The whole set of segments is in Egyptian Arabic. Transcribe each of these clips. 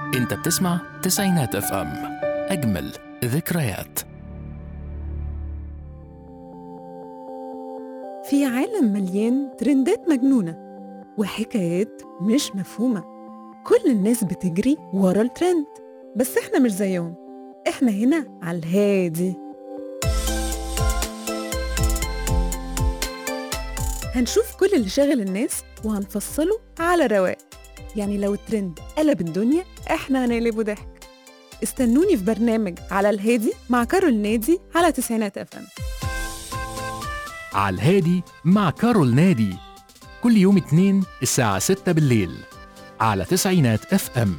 انت بتسمع تسعينات اف ام اجمل ذكريات في عالم مليان ترندات مجنونة وحكايات مش مفهومة كل الناس بتجري ورا الترند بس احنا مش زيهم احنا هنا على الهادي هنشوف كل اللي شاغل الناس وهنفصله على رواق يعني لو الترند قلب الدنيا احنا هنقلبه ضحك استنوني في برنامج على الهادي مع كارول نادي على تسعينات اف ام على الهادي مع كارول نادي كل يوم اثنين الساعة 6 بالليل على تسعينات اف ام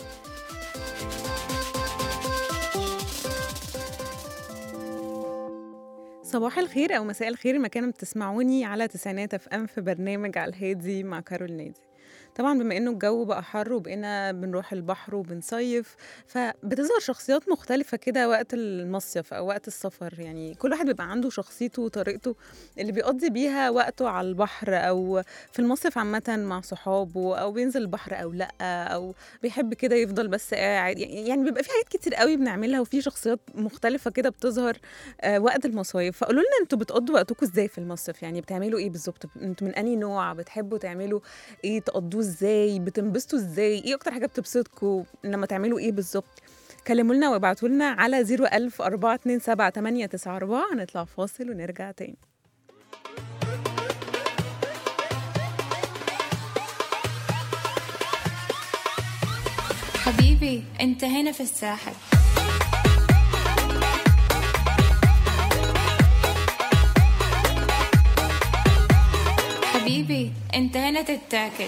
صباح الخير او مساء الخير مكان بتسمعوني على تسعينات اف ام في برنامج على الهادي مع كارول نادي طبعا بما انه الجو بقى حر وبقينا بنروح البحر وبنصيف فبتظهر شخصيات مختلفة كده وقت المصيف او وقت السفر يعني كل واحد بيبقى عنده شخصيته وطريقته اللي بيقضي بيها وقته على البحر او في المصيف عامة مع صحابه او بينزل البحر او لا او بيحب كده يفضل بس قاعد يعني بيبقى في حاجات كتير قوي بنعملها وفي شخصيات مختلفة كده بتظهر آه، وقت المصايف فقولوا لنا انتوا بتقضوا وقتكم ازاي في المصيف يعني بتعملوا ايه بالظبط انتوا من انهي نوع بتحبوا تعملوا ايه تقضوه ازاي بتنبسطوا ازاي ايه اكتر حاجه بتبسطكم لما تعملوا ايه بالظبط كلموا لنا وابعتوا لنا على 01000 427 894 هنطلع فاصل ونرجع تاني حبيبي انت هنا في الساحل حبيبي انت هنا تتاكل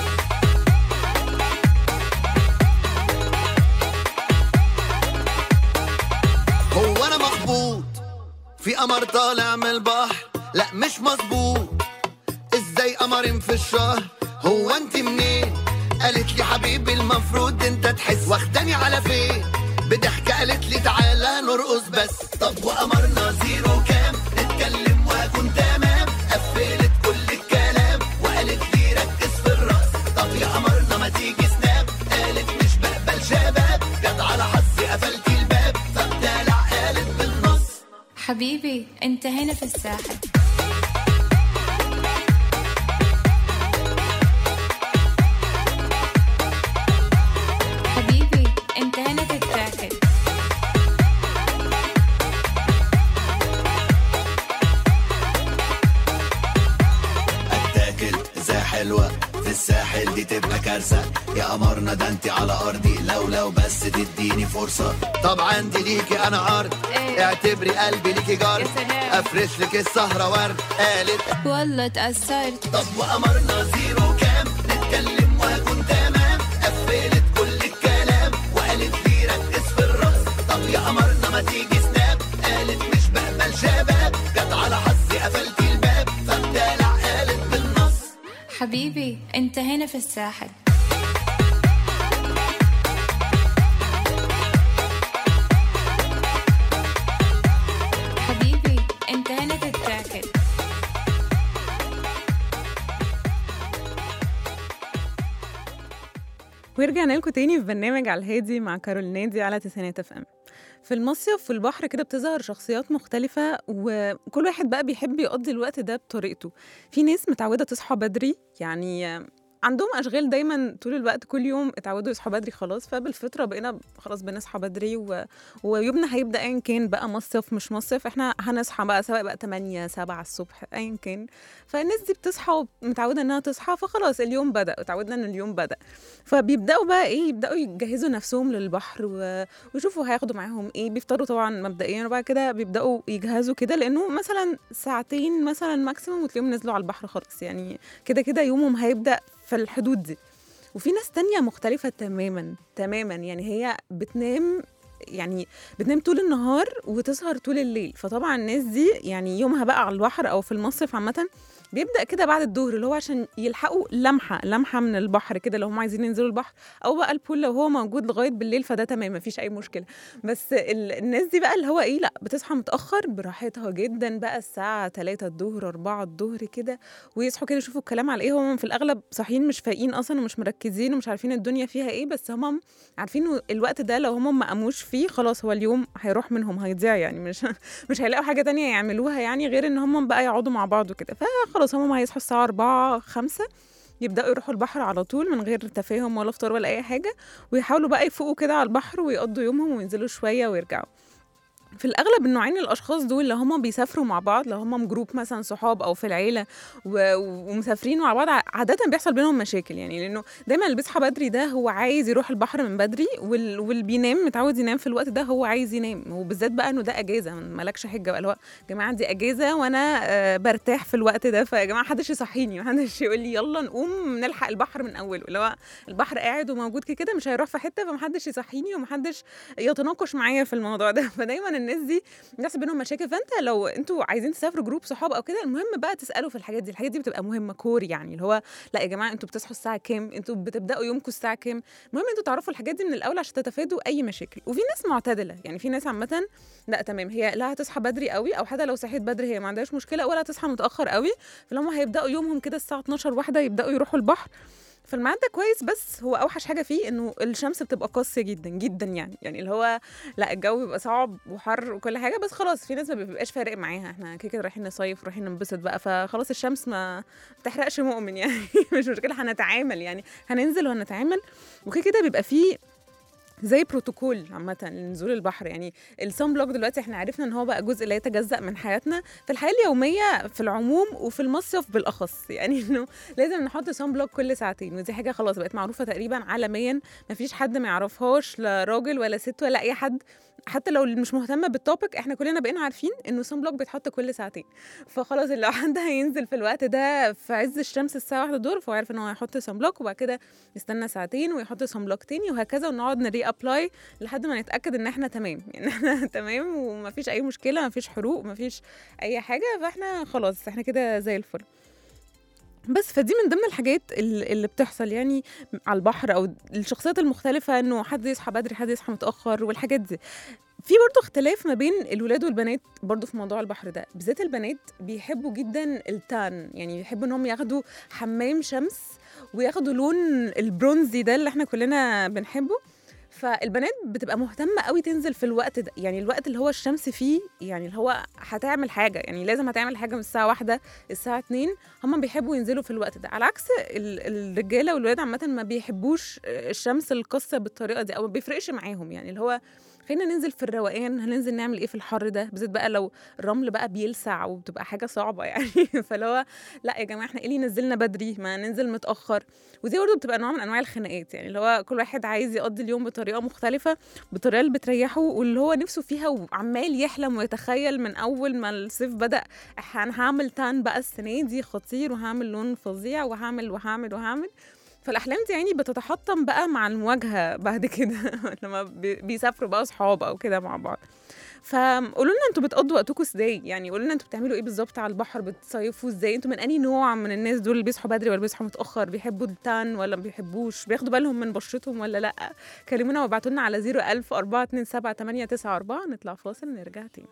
هو انا مخبوط في قمر طالع من البحر لا مش مظبوط ازاي قمرين في الشهر هو انت منين قالت لي حبيبي المفروض انت تحس واخداني على فين بضحكة قالت لي تعالى نرقص بس طب وقمرنا زيرو كام نتكلم واكون تمام قفلت كل الكلام وقالت لي ركز في الراس طب يا قمرنا ما تيجي سناب قالت مش بقبل شباب جت على حظي قفلت الباب فبدلع قالت بالنص حبيبي انت هنا في الساحل حبيبي انت هنا تتاكل اتاكل زي حلوة في الساحل دي تبقى كارثة يا قمرنا ده انت على ارضي لو لو بس تديني فرصة طب عندي ليكي انا عرض إيه؟ اعتبري قلبي ليكي جار يا سلام. افرش لك السهرة ورد قالت والله اتأثرت طب وقمرنا زيرو كام نتكلم واكون تمام قفلت كل الكلام وقالت لي ركز في الرقص طب يا قمرنا ما تيجي سناب قالت مش بقبل شباب جت على حظي قفلت الباب فبدلع قالت بالنص حبيبي انت هنا في الساحل حبيبي انت هنا تتاكل ورجعنا لكم تاني في برنامج على الهادي مع كارول نادي على تسعينات اف ام في المصيف في البحر كده بتظهر شخصيات مختلفة وكل واحد بقى بيحب يقضي الوقت ده بطريقته في ناس متعودة تصحى بدري يعني عندهم أشغال دايما طول الوقت كل يوم اتعودوا يصحوا بدري خلاص فبالفطرة بقينا خلاص بنصحى بدري و... ويومنا هيبدأ أيا كان بقى مصيف مش مصيف احنا هنصحى بقى سواء بقى 8 7 الصبح أيا كان فالناس دي بتصحى ومتعودة إنها تصحى فخلاص اليوم بدأ اتعودنا إن اليوم بدأ فبيبداوا بقى ايه يبداوا يجهزوا نفسهم للبحر و- ويشوفوا هياخدوا معاهم ايه بيفطروا طبعا مبدئيا وبعد كده بيبداوا يجهزوا كده لانه مثلا ساعتين مثلا ماكسيموم وتلاقيهم نزلوا على البحر خالص يعني كده كده يومهم هيبدا في الحدود دي وفي ناس تانية مختلفة تماما تماما يعني هي بتنام يعني بتنام طول النهار وتسهر طول الليل فطبعا الناس دي يعني يومها بقى على البحر او في المصيف عامة بيبدا كده بعد الظهر اللي هو عشان يلحقوا لمحه لمحه من البحر كده لو هم عايزين ينزلوا البحر او بقى البول لو هو موجود لغايه بالليل فده تمام مفيش اي مشكله بس ال- الناس دي بقى اللي هو ايه لا بتصحى متاخر براحتها جدا بقى الساعه 3 الظهر 4 الظهر كده ويصحوا كده يشوفوا الكلام على ايه هم في الاغلب صاحيين مش فايقين اصلا ومش مركزين ومش عارفين الدنيا فيها ايه بس هم عارفين إنه الوقت ده لو هم ما قاموش فيه خلاص هو اليوم هيروح منهم هيضيع يعني مش مش هيلاقوا حاجه تانية يعملوها يعني غير ان هم بقى يقعدوا مع بعض وكده فخلاص هم هيصحوا الساعه 4 5 يبداوا يروحوا البحر على طول من غير تفاهم ولا فطار ولا اي حاجه ويحاولوا بقى يفوقوا كده على البحر ويقضوا يومهم وينزلوا شويه ويرجعوا في الاغلب النوعين الاشخاص دول اللي هم بيسافروا مع بعض لو هم جروب مثلا صحاب او في العيله و... ومسافرين مع بعض ع- عاده بيحصل بينهم مشاكل يعني لانه دايما اللي بيصحى بدري ده هو عايز يروح البحر من بدري وال... واللي بينام متعود ينام في الوقت ده هو عايز ينام وبالذات بقى انه ده اجازه مالكش حجه بقى اللي هو يا جماعه دي اجازه وانا آه، برتاح في الوقت ده فيا جماعه محدش يصحيني محدش يقول لي يلا نقوم نلحق البحر من اوله اللي هو البحر قاعد وموجود كده كده مش هيروح في حته فمحدش يصحيني ومحدش يتناقش معايا في الموضوع ده فدايما الناس دي بيحصل بينهم مشاكل فانت لو انتوا عايزين تسافروا جروب صحاب او كده المهم بقى تسالوا في الحاجات دي الحاجات دي بتبقى مهمه كور يعني اللي هو لا يا جماعه انتوا بتصحوا الساعه كام انتوا بتبداوا يومكم الساعه كام المهم انتوا تعرفوا الحاجات دي من الاول عشان تتفادوا اي مشاكل وفي ناس معتدله يعني في ناس عامه لا تمام هي لا هتصحى بدري قوي او حتى لو صحيت بدري هي ما عندهاش مشكله ولا هتصحى متاخر قوي فلما هيبداوا يومهم كده الساعه 12 واحده يبداوا يروحوا البحر فالميعاد ده كويس بس هو اوحش حاجه فيه انه الشمس بتبقى قاسيه جدا جدا يعني يعني اللي هو لا الجو بيبقى صعب وحر وكل حاجه بس خلاص في ناس ما بيبقاش فارق معاها احنا كده كده رايحين نصيف رايحين ننبسط بقى فخلاص الشمس ما بتحرقش مؤمن يعني مش مشكله هنتعامل يعني هننزل وهنتعامل وكده كده بيبقى فيه زي بروتوكول عامة لنزول البحر يعني الصن بلوك دلوقتي احنا عرفنا ان هو بقى جزء لا يتجزأ من حياتنا في الحياة اليومية في العموم وفي المصيف بالأخص يعني انه لازم نحط صن بلوك كل ساعتين ودي حاجة خلاص بقت معروفة تقريبا عالميا مفيش حد ما يعرفهاش لا راجل ولا ست ولا أي حد حتى لو اللي مش مهتمه بالتوبيك احنا كلنا بقينا عارفين انه صن بلوك بيتحط كل ساعتين فخلاص لو حد هينزل في الوقت ده في عز الشمس الساعه 1 الظهر فهو عارف ان هو هيحط صن بلوك وبعد كده يستنى ساعتين ويحط صن بلوك تاني وهكذا ونقعد نري ابلاي لحد ما نتاكد ان احنا تمام يعني احنا تمام ومفيش اي مشكله مفيش حروق مفيش اي حاجه فاحنا خلاص احنا كده زي الفل بس فدي من ضمن الحاجات ال- اللي بتحصل يعني على البحر او الشخصيات المختلفه انه حد يصحى بدري حد يصحى متاخر والحاجات دي في برضه اختلاف ما بين الولاد والبنات برضه في موضوع البحر ده بالذات البنات بيحبوا جدا التان يعني بيحبوا انهم ياخدوا حمام شمس وياخدوا لون البرونزي ده اللي احنا كلنا بنحبه فالبنات بتبقى مهتمة قوي تنزل في الوقت ده يعني الوقت اللي هو الشمس فيه يعني اللي هو هتعمل حاجة يعني لازم هتعمل حاجة من الساعة واحدة الساعة اتنين هم بيحبوا ينزلوا في الوقت ده على عكس ال- الرجالة والولاد عامة ما بيحبوش الشمس القاسية بالطريقة دي أو ما بيفرقش معاهم يعني اللي هو خلينا ننزل في الروقان هننزل نعمل ايه في الحر ده بالذات بقى لو الرمل بقى بيلسع وبتبقى حاجه صعبه يعني فاللي هو لا يا جماعه احنا ايه اللي نزلنا بدري ما ننزل متاخر ودي برضه بتبقى نوع من انواع الخناقات يعني اللي هو كل واحد عايز يقضي اليوم بطريقه مختلفه بالطريقه اللي بتريحه واللي هو نفسه فيها وعمال يحلم ويتخيل من اول ما الصيف بدا انا هعمل تان بقى السنه دي خطير وهعمل لون فظيع وهعمل وهعمل وهعمل فالاحلام دي يعني بتتحطم بقى مع المواجهه بعد كده لما بي- بيسافروا بقى اصحاب او كده مع بعض فقولوا لنا انتوا بتقضوا وقتكم ازاي يعني قولوا لنا انتوا بتعملوا ايه بالظبط على البحر بتصيفوا ازاي انتوا من انهي نوع من الناس دول اللي بيصحوا بدري ولا بيصحوا متاخر بيحبوا التان ولا ما بيحبوش بياخدوا بالهم من بشرتهم ولا لا كلمونا وابعتوا لنا على 01000 427 894 نطلع فاصل نرجع تاني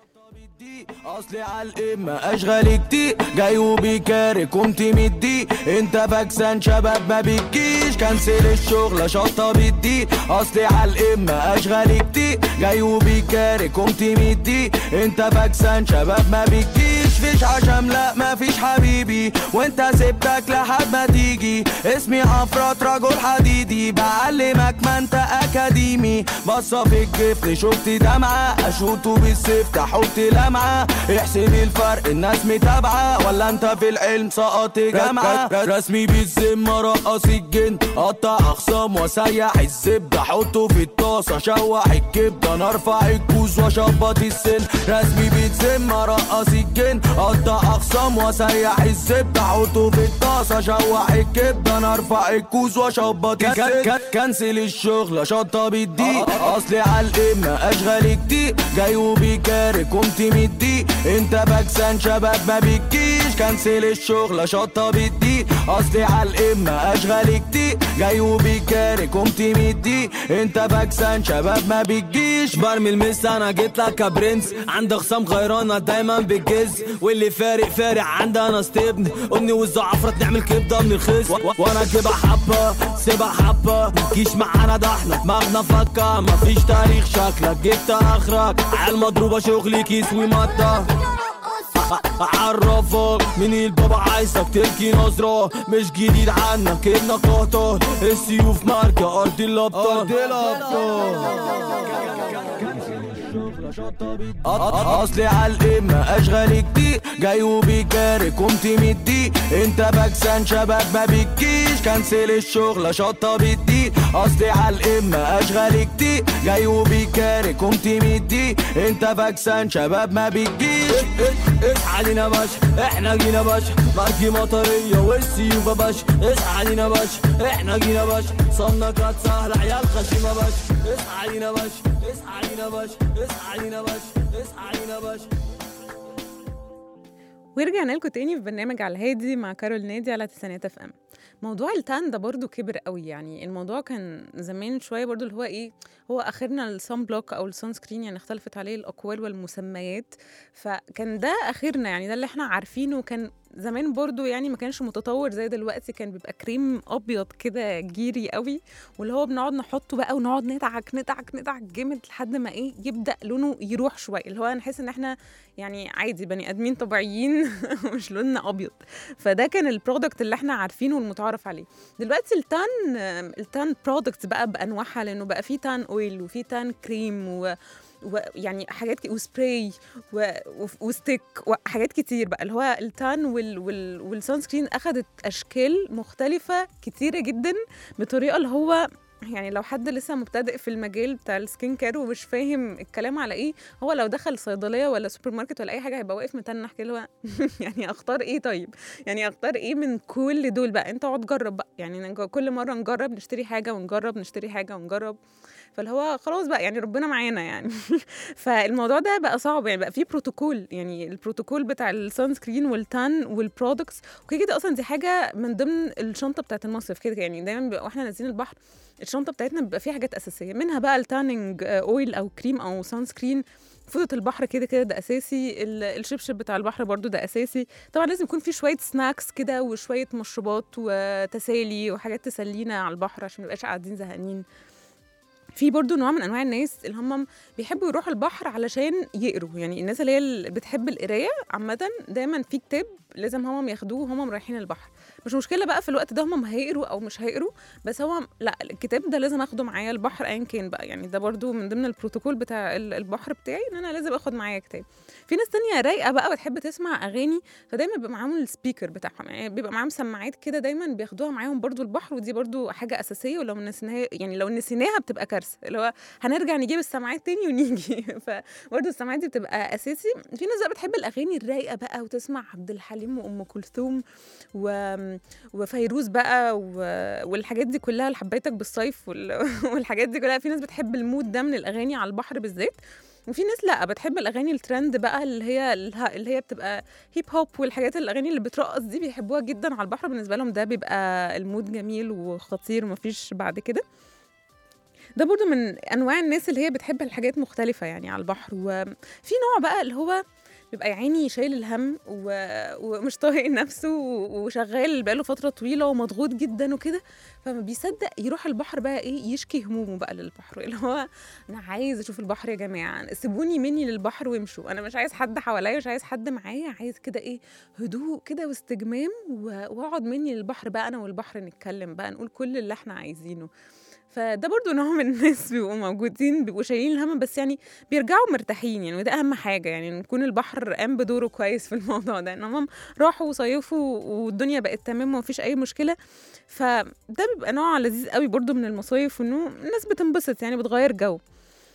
دي اصلي على القمة اشغال كتير جاي وبيكارك قمت مدي انت فاكسان شباب ما بتجيش كنسل الشغل شطة بتدي اصلي على القمة اشغال كتير جاي وبيكارك قمت مدي انت فاكسان شباب ما بتجيش فيش عشم لا ما فيش حبيبي وانت سبتك لحد ما تيجي اسمي عفرات رجل حديدي بعلمك ما انت اكاديمي بصة في الجفن شفت دمعة اشوطه بالسيف تحط لمعة احسب الفرق الناس متابعة ولا انت في العلم سقط جامعة رسمي بالذمة رقص الجن قطع اخصام وسيح الزبدة حطه في الطاسة شوح الكبدة انا ارفع الكوز واشبط السن رسمي بالذمة رقص الجن قطع اخصام وسيح الزبدة حطه في الطاسة شوح الكبدة انا ارفع الكوز واشبط السن كنسل الشغل شطة بالدي اصلي على القمة اشغال كتير جاي وبيكارك قمت مدي انت باكسان شباب ما بتجيش بتجيش كنسل الشغل شطة بالدي اصلي على القمة اشغال كتير جاي وبيكارك قمت مدي انت فاكسان شباب ما بتجيش برمي المس انا جيت لك يا برنس عندي خصام غيرانة دايما بتجز واللي فارق فارق عندنا استبن امي والزعفرة نعمل كبدة من الخس و- و- وانا كده حبة سيبها حبة متجيش معانا ده احنا دماغنا فكة مفيش تاريخ شكلك جبت اخرك عيال مضروبة شغلي كيس ومادة عرفك مين البابا عايزك تلقي نظرة مش جديد عنك انك قطر السيوف ماركة ارض الابطال ارض اصلي على القمة اشغال كتير جاي وبيكارك قمت مدي انت باكسان شباب ما بتجيش كنسل الشغل شطة بالدي اصلي على القمة اشغال كتير جاي وبيكارك قمت مدي انت باكسان شباب ما بتجيش اصحى علينا باشا احنا جينا باشا ماركي مطرية والسيوف يا باشا اصحى علينا باشا احنا جينا باشا صنة كانت سهلة عيال خشيمة باشا اصحى علينا باشا اصحى علينا باشا اصحى علينا باشا اصحى علينا باشا ورجعنا لكم تاني في برنامج على الهادي مع كارول نادي على تسعينات اف ام موضوع التان ده برضو كبر قوي يعني الموضوع كان زمان شويه برضو اللي هو ايه هو اخرنا الصن بلوك او السان سكرين يعني اختلفت عليه الاقوال والمسميات فكان ده اخرنا يعني ده اللي احنا عارفينه كان زمان برضو يعني ما كانش متطور زي دلوقتي كان بيبقى كريم ابيض كده جيري قوي واللي هو بنقعد نحطه بقى ونقعد ندعك ندعك ندعك جامد لحد ما ايه يبدا لونه يروح شويه اللي هو نحس ان احنا يعني عادي بني ادمين طبيعيين مش لوننا ابيض فده كان البرودكت اللي احنا عارفينه والمتعارف عليه دلوقتي التان التان برودكتس بقى بانواعها لانه بقى في تان اويل وفي تان كريم و ويعني حاجات ك- وسبراي و... و... وستيك وحاجات كتير بقى اللي هو التان وال... وال... والسان سكرين اخذت اشكال مختلفه كتيره جدا بطريقه اللي هو يعني لو حد لسه مبتدئ في المجال بتاع السكين كير ومش فاهم الكلام على ايه هو لو دخل صيدليه ولا سوبر ماركت ولا اي حاجه هيبقى واقف متنح كده اللي هو يعني اختار ايه طيب يعني اختار ايه من كل دول بقى انت اقعد جرب بقى يعني نج- كل مره نجرب نشتري حاجه ونجرب نشتري حاجه ونجرب فاللي هو خلاص بقى يعني ربنا معانا يعني فالموضوع ده بقى صعب يعني بقى فيه بروتوكول يعني البروتوكول بتاع السان سكرين والتان والبرودكتس وكده كده اصلا دي حاجه من ضمن الشنطه بتاعت المصيف كده كده. يعني دايما بيبقى واحنا نازلين البحر الشنطه بتاعتنا بيبقى فيها حاجات اساسيه منها بقى التاننج اويل او كريم او سان سكرين فوطة البحر كده كده ده اساسي ال- الشبشب بتاع البحر برضو ده اساسي طبعا لازم يكون في شويه سناكس كده وشويه مشروبات وتسالي وحاجات تسلينا على البحر عشان منبقاش قاعدين زهقانين في برضو نوع من انواع الناس اللي هم بيحبوا يروحوا البحر علشان يقروا يعني الناس اللي هي اللي بتحب القرايه عامه دايما في كتاب لازم هم ياخدوه وهم رايحين البحر مش مشكله بقى في الوقت ده هم هيقروا او مش هيقروا بس هو لا الكتاب ده لازم اخده معايا البحر ايا كان بقى يعني ده برضو من ضمن البروتوكول بتاع ال- البحر بتاعي ان انا لازم اخد معايا كتاب في ناس تانية رايقه بقى بتحب تسمع اغاني فدايما بيبقى معاهم السبيكر بتاعهم يعني بيبقى معاهم سماعات كده دايما بياخدوها معاهم برضو البحر ودي برضو حاجه اساسيه ولو نسيناها يعني لو نسيناها بتبقى كارثه اللي هو هنرجع نجيب السماعات تاني ونيجي فبرضو السماعات دي بتبقى اساسي في ناس بقى بتحب الاغاني الرايقه بقى وتسمع عبد الحليم وام كلثوم و... وفيروز بقى و... والحاجات دي كلها اللي حبيتك بالصيف وال... والحاجات دي كلها في ناس بتحب المود ده من الاغاني على البحر بالذات وفي ناس لا بتحب الاغاني الترند بقى اللي هي اللي هي بتبقى هيب هوب والحاجات الاغاني اللي بترقص دي بيحبوها جدا على البحر بالنسبه لهم ده بيبقى المود جميل وخطير ومفيش بعد كده ده برضو من انواع الناس اللي هي بتحب الحاجات مختلفه يعني على البحر وفي نوع بقى اللي هو بيبقى يا عيني شايل الهم و... ومش طايق نفسه و- وشغال بقاله فتره طويله ومضغوط جدا وكده فما بيصدق يروح البحر بقى ايه يشكي همومه بقى للبحر اللي هو انا عايز اشوف البحر يا جماعه سيبوني مني للبحر وامشوا انا مش عايز حد حواليا مش عايز حد معايا عايز كده ايه هدوء كده واستجمام و- واقعد مني للبحر بقى انا والبحر نتكلم بقى نقول كل اللي احنا عايزينه فده برضو نوع من الناس بيبقوا موجودين بيبقوا شايلين الهم بس يعني بيرجعوا مرتاحين يعني وده اهم حاجه يعني نكون البحر قام بدوره كويس في الموضوع ده ان هم راحوا وصيفوا والدنيا بقت تمام ومفيش اي مشكله فده بيبقى نوع لذيذ قوي برضو من المصايف وانه الناس بتنبسط يعني بتغير جو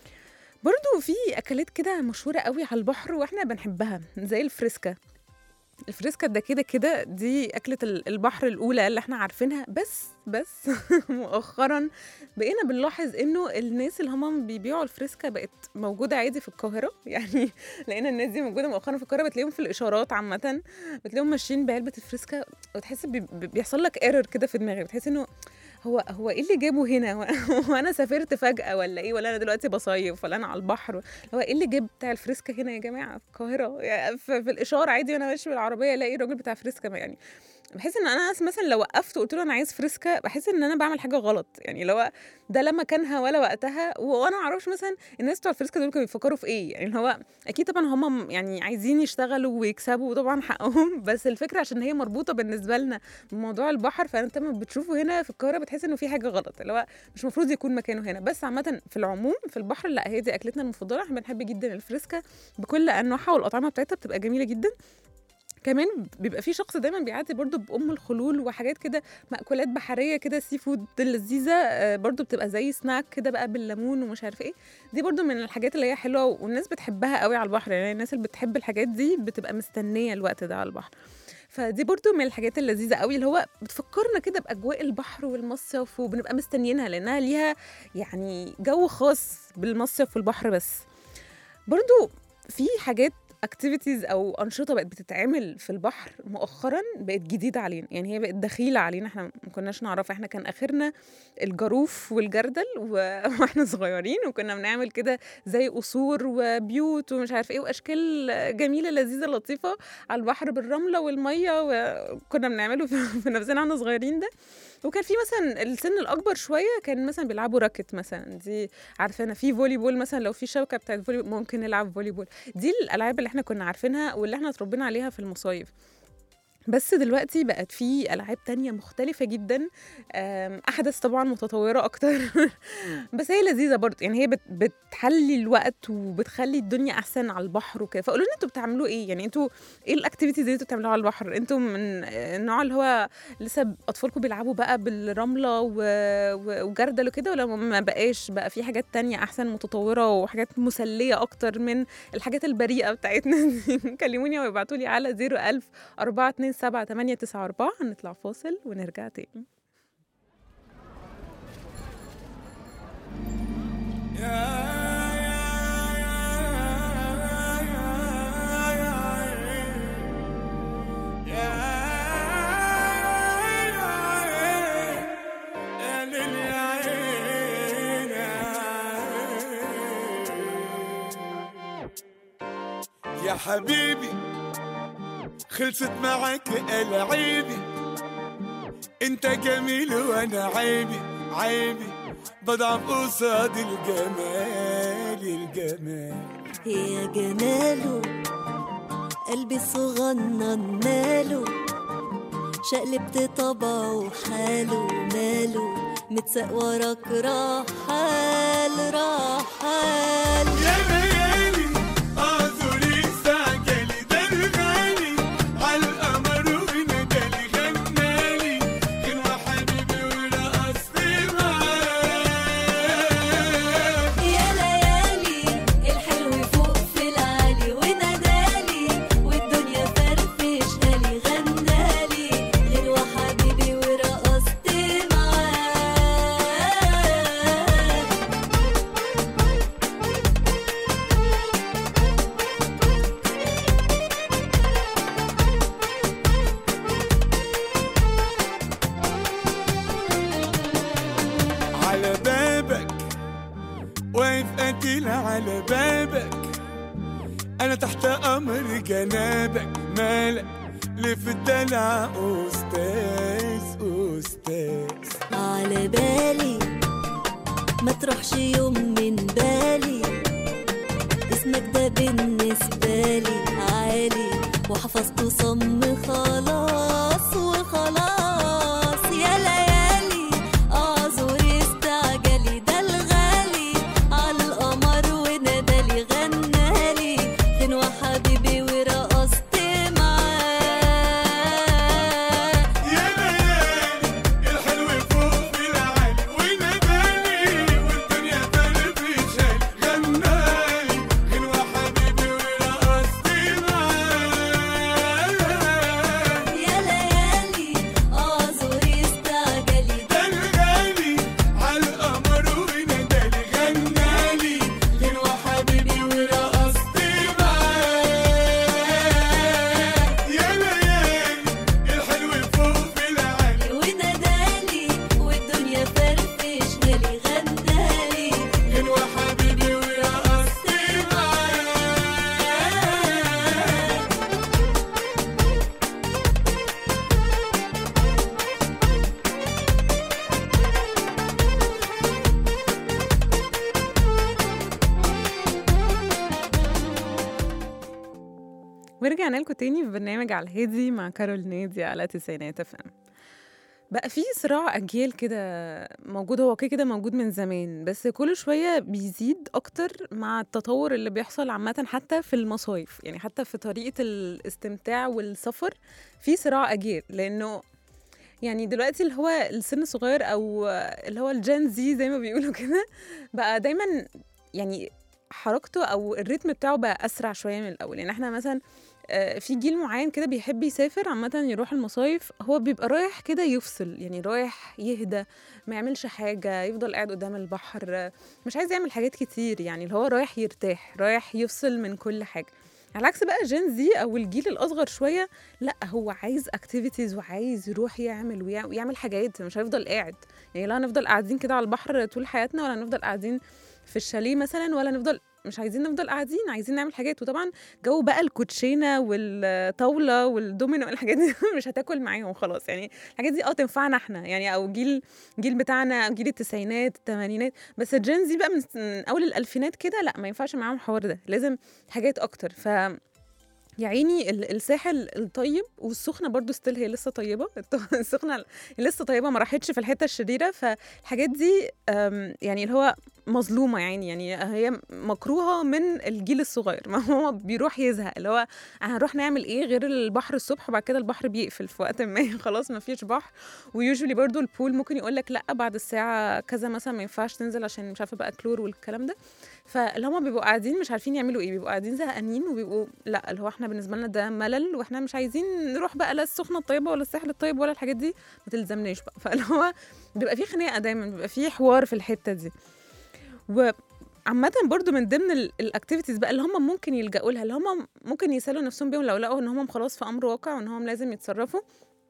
برضو في اكلات كده مشهوره قوي على البحر واحنا بنحبها زي الفريسكا الفريسكا ده كده كده دي أكلة ال- البحر الأولى اللي احنا عارفينها بس بس مؤخرا بقينا بنلاحظ إنه الناس اللي هم بيبيعوا الفريسكا بقت موجودة عادي في القاهرة يعني لقينا الناس دي موجودة مؤخرا في القاهرة بتلاقيهم في الإشارات عامة بتلاقيهم ماشيين بعلبة الفريسكا وتحس بي- بي- بيحصل لك ايرور كده في دماغك بتحس إنه هو هو ايه اللي جابه هنا هو هو انا سافرت فجأة ولا ايه ولا انا دلوقتي بصيف ولا انا على البحر هو ايه اللي جاب بتاع الفريسكا هنا يا جماعه في القاهره يعني في, في الاشاره عادي وانا ماشي بالعربيه الاقي الراجل بتاع فريسكا يعني بحس ان انا مثلا لو وقفت وقلت له انا عايز فريسكا بحس ان انا بعمل حاجه غلط يعني لو ده لا مكانها ولا وقتها وانا ما اعرفش مثلا الناس بتوع الفريسكا دول كانوا بيفكروا في ايه يعني اللي هو اكيد طبعا هم يعني عايزين يشتغلوا ويكسبوا طبعا حقهم بس الفكره عشان هي مربوطه بالنسبه لنا بموضوع البحر فانت لما بتشوفه هنا في القاهره بتحس انه في حاجه غلط اللي هو مش المفروض يكون مكانه هنا بس عامه في العموم في البحر لا هي دي اكلتنا المفضله احنا بنحب جدا الفريسكا بكل انواعها والاطعمه بتاعتها بتبقى جميله جدا كمان بيبقى في شخص دايما بيعدي برضو بام الخلول وحاجات كده مأكولات بحريه كده سي فود لذيذه آه، برضو بتبقى زي سناك كده بقى بالليمون ومش عارفه ايه دي برضو من الحاجات اللي هي حلوه والناس بتحبها قوي على البحر يعني الناس اللي بتحب الحاجات دي بتبقى مستنيه الوقت ده على البحر فدي برضو من الحاجات اللذيذه قوي اللي هو بتفكرنا كده باجواء البحر والمصيف وبنبقى مستنيينها لانها ليها يعني جو خاص بالمصيف والبحر بس برضو في حاجات اكتيفيتيز او انشطه بقت بتتعمل في البحر مؤخرا بقت جديده علينا يعني هي بقت دخيله علينا احنا ما كناش نعرفها احنا كان اخرنا الجاروف والجردل و... واحنا صغيرين وكنا بنعمل كده زي قصور وبيوت ومش عارف ايه واشكال جميله لذيذه لطيفه على البحر بالرمله والميه وكنا بنعمله في في نفسنا واحنا صغيرين ده وكان في مثلا السن الاكبر شويه كان مثلا بيلعبوا راكت مثلا دي عارفانا في فولي بول مثلا لو في شبكه بتاعت فولي ممكن نلعب فولي بول دي الالعاب اللي احنا كنا عارفينها واللي احنا اتربينا عليها في المصايف بس دلوقتي بقت في العاب تانية مختلفه جدا أم، احدث طبعا متطوره اكتر بس هي لذيذه برضه يعني هي بت بتحلي الوقت وبتخلي الدنيا احسن على البحر وكده فقولوا لنا انتوا بتعملوا ايه يعني انتوا ايه الاكتيفيتيز اللي انتوا بتعملوها على البحر انتوا من النوع اللي هو لسه اطفالكم بيلعبوا بقى بالرمله و... و... وجردل وكده ولا ما بقاش بقى في حاجات تانية احسن متطوره وحاجات مسليه اكتر من الحاجات البريئه بتاعتنا دي كلموني وابعتوا لي على 01000 427 894 هنطلع فاصل ونرجع تاني يا حبيبي خلصت معك العيبي انت جميل وانا عيبي عيبي بضعف قصاد الجمال الجمال يا جماله قلبي الصغنن ماله شقلبت طبعه وحاله ماله متساق وراك رحال رحال يا ليالي اعذري استعجلي ده الغالي عالقمر وندالي غنالي غنوة حبيبي ورقصت معاه يا ليالي الحلو فوق في العالي ونادالي والدنيا فرفشهالي غنالي غنوة حبيبي ورقصت معاه على بابك واقف قتيل على بابك انا تحت امر جنابك مالك ليه في الدلع استاذ استاذ على بالي ما تروحش يوم من بالي اسمك ده بالنسبة لي عالي وحفظته صم خلاص وخلاص يا ليالي اعذري استعجلي ده الغالي على القمر ونادالي غنالي غنوة حبيبي ورقصت معاه يا ليالي الحلو فوق في العالي ونادالي والدنيا فرفشالي غنالي غنوة حبيبي ورقصت معاه ورجعنا لكم تاني في برنامج على الهادي مع كارول نادي على تسعينات اف ام بقى في صراع اجيال كده موجود هو كده كده موجود من زمان بس كل شويه بيزيد اكتر مع التطور اللي بيحصل عامه حتى في المصايف يعني حتى في طريقه الاستمتاع والسفر في صراع اجيال لانه يعني دلوقتي اللي هو السن الصغير او اللي هو الجين زي زي ما بيقولوا كده بقى دايما يعني حركته او الريتم بتاعه بقى اسرع شويه من الاول يعني احنا مثلا آه، في جيل معين كده بيحب يسافر عامة يروح المصايف هو بيبقى رايح كده يفصل يعني رايح يهدى ما يعملش حاجة يفضل قاعد قدام البحر آه، مش عايز يعمل حاجات كتير يعني اللي هو رايح يرتاح رايح يفصل من كل حاجة على عكس بقى جين زي او الجيل الاصغر شويه لا هو عايز اكتيفيتيز وعايز يروح يعمل ويع- ويعمل حاجات مش هيفضل قاعد يعني لا هنفضل قاعدين كده على البحر طول حياتنا ولا هنفضل قاعدين في الشاليه مثلا ولا نفضل مش عايزين نفضل قاعدين عايزين نعمل حاجات وطبعا جو بقى الكوتشينه والطاوله والدومينو والحاجات دي مش هتاكل معاهم خلاص يعني الحاجات دي اه تنفعنا احنا يعني او جيل جيل بتاعنا جيل التسعينات الثمانينات بس الجين زي بقى من من اول الالفينات كده لا ما ينفعش معاهم الحوار ده لازم حاجات اكتر ف يا عيني ال- الساحل الطيب والسخنه برضو ستيل هي لسه طيبه السخنه لسه طيبه ما راحتش في الحته الشريره فالحاجات دي أم، يعني اللي هو مظلومه يعني يعني هي مكروهه من الجيل الصغير ما هو بيروح يزهق اللي هو هنروح نعمل ايه غير البحر الصبح وبعد كده البحر بيقفل في وقت ما خلاص ما فيش بحر ويوجولي برضو البول ممكن يقول لك لا بعد الساعه كذا مثلا ما ينفعش تنزل عشان مش عارفه بقى كلور والكلام ده فاللي هم بيبقوا قاعدين مش عارفين يعملوا ايه بيبقوا قاعدين زهقانين وبيبقوا لا اللي هو احنا بالنسبه لنا ده ملل واحنا مش عايزين نروح بقى لا السخنه الطيبه ولا الساحل الطيب ولا الحاجات دي ما تلزمناش بقى فاللي هو بيبقى في خناقه دايما بيبقى في حوار في الحته دي وعامة برضو من ضمن الاكتيفيتيز بقى اللي هم ممكن يلجأوا لها اللي هم ممكن يسالوا نفسهم بيهم لو لقوا ان هم خلاص في امر واقع وان هم لازم يتصرفوا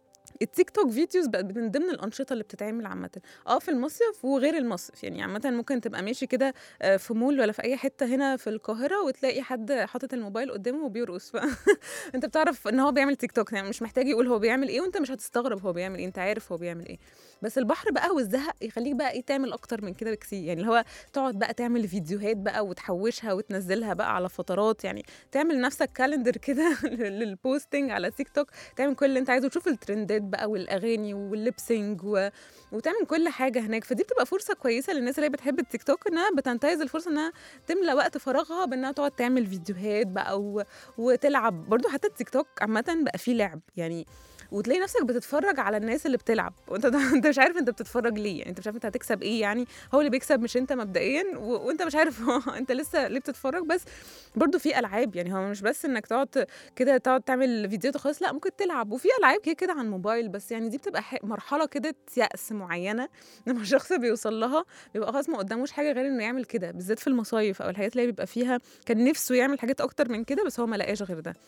التيك توك فيديوز بقت من ضمن الانشطه اللي بتتعمل عامه اه في المصيف وغير المصيف يعني عامه ممكن تبقى ماشي كده آه، في مول ولا في اي حته هنا في القاهره وتلاقي حد حاطط الموبايل قدامه وبيرقص فانت بتعرف ان هو بيعمل تيك توك يعني مش محتاج يقول هو بيعمل ايه وانت مش هتستغرب هو بيعمل ايه انت عارف هو بيعمل ايه بس البحر بقى والزهق يخليك بقى ايه تعمل اكتر من كده بكتير يعني اللي هو تقعد بقى تعمل فيديوهات بقى وتحوشها وتنزلها بقى على فترات يعني تعمل لنفسك كالندر كده للبوستنج على تيك توك تعمل كل اللي انت عايزه وتشوف الترندات بقى والاغاني والليبسينج و... وتعمل كل حاجه هناك فدي بتبقى فرصه كويسه للناس اللي هي بتحب التيك توك انها بتنتهز الفرصه انها تملى وقت فراغها بانها تقعد تعمل فيديوهات بقى و... وتلعب برضو حتى التيك توك عامه بقى فيه لعب يعني وتلاقي نفسك بتتفرج على الناس اللي بتلعب وانت انت مش عارف انت بتتفرج ليه يعني انت مش عارف انت هتكسب ايه يعني هو اللي بيكسب مش انت مبدئيا و... وانت مش عارف هو انت لسه ليه بتتفرج بس برضو في العاب يعني هو مش بس انك تقعد كده تقعد تعمل فيديوهات وخلاص لا ممكن تلعب وفي العاب كده كده على الموبايل بس يعني دي بتبقى ح- مرحله كده يأس معينه لما الشخص بيوصل لها بيبقى خلاص ما قداموش حاجه غير انه يعمل كده بالذات في المصايف او الحاجات اللي هي بيبقى فيها كان نفسه يعمل حاجات اكتر من كده بس هو ما لقاش غير ده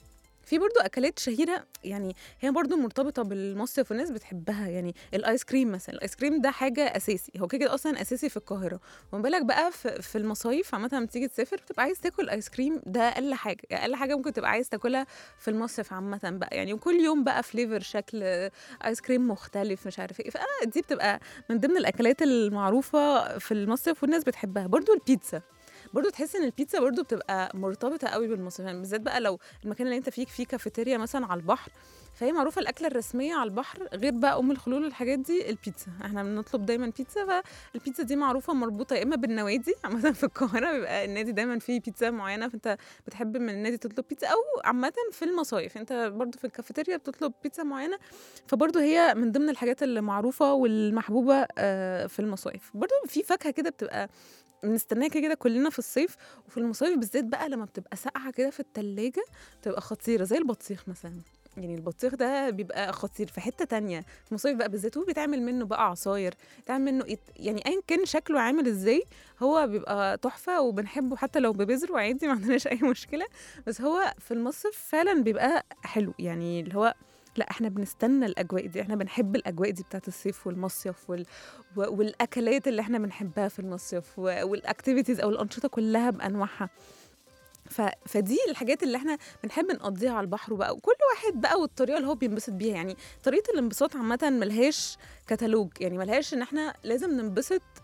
في برضو اكلات شهيره يعني هي برضو مرتبطه بالمصيف والناس بتحبها يعني الايس كريم مثلا الايس كريم ده حاجه اساسي هو كده كده اصلا اساسي في القاهره وما بالك بقى في, في المصايف عامه لما تيجي تسافر بتبقى عايز تاكل ايس كريم ده اقل حاجه يعني اقل حاجه ممكن تبقى عايز تاكلها في المصيف عامه بقى يعني وكل يوم بقى فليفر شكل ايس كريم مختلف مش عارف ايه فدي بتبقى من ضمن الاكلات المعروفه في المصيف والناس بتحبها برضو البيتزا برضو تحس ان البيتزا برضو بتبقى مرتبطه قوي بالمصيف يعني بالذات بقى لو المكان اللي انت فيه فيه كافيتيريا مثلا على البحر فهي معروفه الاكله الرسميه على البحر غير بقى ام الخلول والحاجات دي البيتزا احنا بنطلب دايما بيتزا فالبيتزا دي معروفه مربوطه يا اما بالنوادي عامه في القاهره بيبقى النادي دايما فيه بيتزا معينه فانت بتحب من النادي تطلب بيتزا او عامه في المصايف انت برضو في الكافيتيريا بتطلب بيتزا معينه فبرضو هي من ضمن الحاجات اللي معروفه والمحبوبه آه، في المصايف برضو في فاكهه كده بتبقى بنستناها كده كده كلنا في الصيف وفي المصايف بالذات بقى لما بتبقى ساقعه كده في التلاجة بتبقى خطيره زي البطيخ مثلا يعني البطيخ ده بيبقى خطير في حته تانية في المصايف بقى بالذات وبيتعمل منه بقى عصاير تعمل منه إيه يعني ايا كان شكله عامل ازاي هو بيبقى تحفه وبنحبه حتى لو ببذره عادي ما عندناش اي مشكله بس هو في المصيف فعلا بيبقى حلو يعني اللي هو لا احنا بنستنى الاجواء دي احنا بنحب الاجواء دي بتاعت الصيف والمصيف وال... و- والاكلات اللي احنا بنحبها في المصيف و- والاكتيفيتيز او الانشطه كلها بانواعها ف... فدي الحاجات اللي احنا بنحب نقضيها على البحر بقى وكل واحد بقى والطريقه اللي هو بينبسط بيها يعني طريقه الانبساط عامه ملهاش كتالوج يعني ملهاش ان احنا لازم ننبسط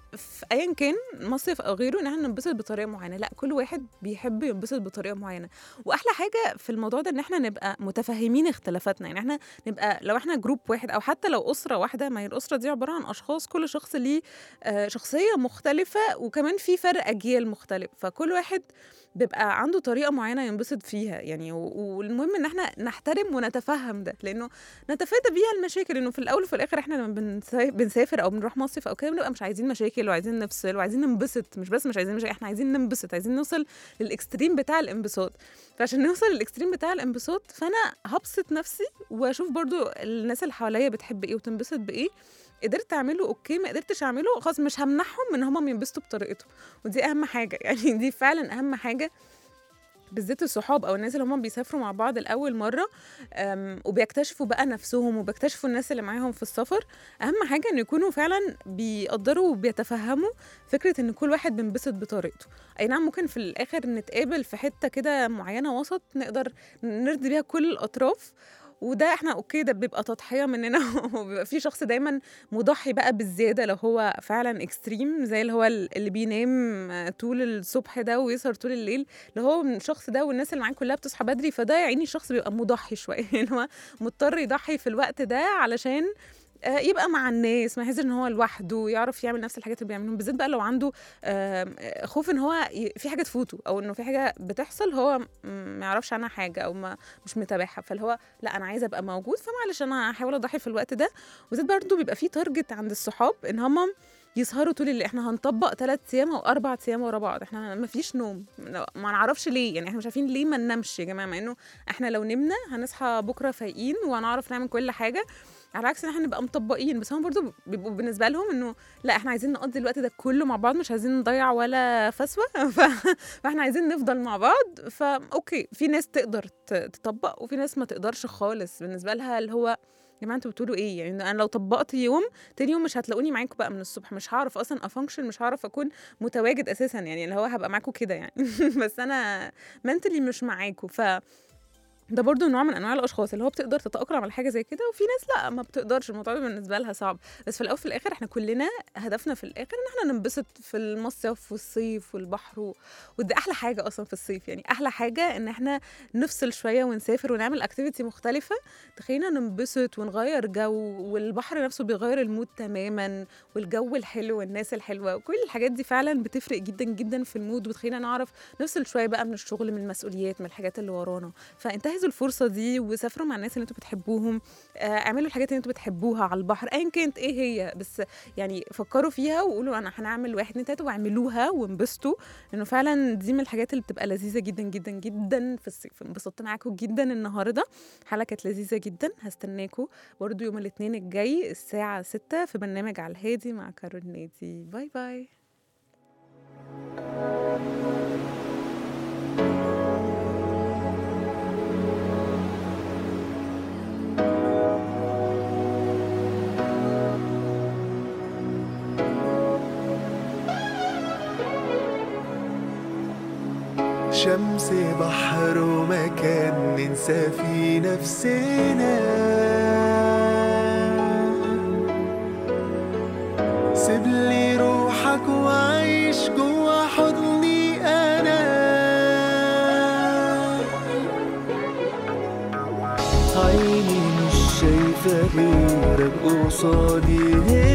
في ايا كان مصيف او غيره ان احنا ننبسط بطريقه معينه لا كل واحد بيحب ينبسط بطريقه معينه واحلى حاجه في الموضوع ده ان احنا نبقى متفاهمين اختلافاتنا يعني احنا نبقى لو احنا جروب واحد او حتى لو اسره واحده ما هي الاسره دي عباره عن اشخاص كل شخص ليه آه، شخصيه مختلفه وكمان في فرق اجيال مختلف فكل واحد بيبقى عنده طريقه معينه ينبسط فيها يعني و- والمهم ان احنا نحترم ونتفهم ده لانه نتفادى بيها المشاكل انه في الاول وفي الاخر احنا لما بنسا- بنسافر او بنروح مصيف او كده بنبقى مش عايزين مشاكل وعايزين نفصل وعايزين ننبسط مش بس مش عايزين مشاكل احنا عايزين ننبسط عايزين نوصل للاكستريم بتاع الانبساط فعشان نوصل للاكستريم بتاع الانبساط فانا هبسط نفسي واشوف برضو الناس اللي حواليا بتحب ايه وتنبسط بايه قدرت اعمله اوكي ما قدرتش اعمله خلاص مش همنعهم ان هم ينبسطوا بطريقتهم ودي اهم حاجه يعني دي فعلا اهم حاجه بالذات الصحاب او الناس اللي هم بيسافروا مع بعض لاول مره أم، وبيكتشفوا بقى نفسهم وبيكتشفوا الناس اللي معاهم في السفر اهم حاجه ان يكونوا فعلا بيقدروا وبيتفهموا فكره ان كل واحد بينبسط بطريقته اي نعم ممكن في الاخر نتقابل في حته كده معينه وسط نقدر نرضي بيها كل الاطراف وده احنا اوكي ده بيبقى تضحيه مننا وبيبقى في شخص دايما مضحي بقى بالزياده لو هو فعلا اكستريم زي اللي هو اللي بينام طول الصبح ده ويسهر طول الليل اللي هو من الشخص ده والناس اللي معاه كلها بتصحى بدري فده يا عيني الشخص بيبقى مضحي شويه يعني هو مضطر يضحي في الوقت ده علشان آه، يبقى مع الناس ما يحسش ان هو لوحده يعرف يعمل نفس الحاجات اللي بيعملهم بالذات بقى لو عنده آم، آه، خوف ان هو ي- في حاجه تفوته او انه في حاجه بتحصل هو م- ما يعرفش عنها حاجه او ما مش متابعها فاللي هو لا انا عايزه ابقى موجود فمعلش انا هحاول اضحي في الوقت ده وزاد برضه بيبقى في تارجت عند الصحاب ان هم يسهروا طول الليل احنا هنطبق ثلاث ايام او اربع ايام ورا بعض احنا ما فيش نوم ما نعرفش ليه يعني احنا مش عارفين ليه ما ننامش يا جماعه مع انه احنا لو نمنا هنصحى بكره فايقين وهنعرف نعمل كل حاجه على عكس ان احنا نبقى مطبقين بس هم برضو بيبقوا بالنسبه لهم انه لا احنا عايزين نقضي الوقت ده كله مع بعض مش عايزين نضيع ولا فسوه ف... فاحنا عايزين نفضل مع بعض فاوكي في ناس تقدر ت- تطبق وفي ناس ما تقدرش خالص بالنسبه لها اللي هو يا جماعه انتوا بتقولوا ايه يعني انا لو طبقت يوم تاني يوم مش هتلاقوني معاكم بقى من الصبح مش هعرف اصلا افانكشن مش هعرف اكون متواجد اساسا يعني اللي هو هبقى معاكم كده يعني بس انا منتلي مش معاكم ف ده برضو نوع من انواع الاشخاص اللي هو بتقدر تتاقلم على حاجه زي كده وفي ناس لا ما بتقدرش الموضوع بيبقى بالنسبه لها صعب بس في الاول وفي الاخر احنا كلنا هدفنا في الاخر ان احنا ننبسط في المصيف والصيف والبحر و... ودي احلى حاجه اصلا في الصيف يعني احلى حاجه ان احنا نفصل شويه ونسافر ونعمل اكتيفيتي مختلفه تخلينا ننبسط ونغير جو والبحر نفسه بيغير المود تماما والجو الحلو والناس الحلوه وكل الحاجات دي فعلا بتفرق جدا جدا في المود وبتخلينا نعرف نفصل شويه بقى من الشغل من المسؤوليات من الحاجات اللي ورانا فانتهزوا الفرصه دي وسافروا مع الناس اللي انتوا بتحبوهم آه، اعملوا الحاجات اللي انتوا بتحبوها على البحر ايا كانت ايه هي بس يعني فكروا فيها وقولوا انا هنعمل واحد اتنين تلاته واعملوها وانبسطوا لانه فعلا دي من الحاجات اللي بتبقى لذيذه جدا جدا جدا في الصيف انبسطت معاكم جدا النهارده حلقه كانت لذيذه جدا هستناكم برضو يوم الاثنين الجاي الساعه 6 في برنامج على الهادي مع كارول نادي باي باي شمس بحر ومكان ننسى في نفسنا سيب لي روحك وعيش جوا حضني انا عيني مش شايفة غيرك قصادي هنا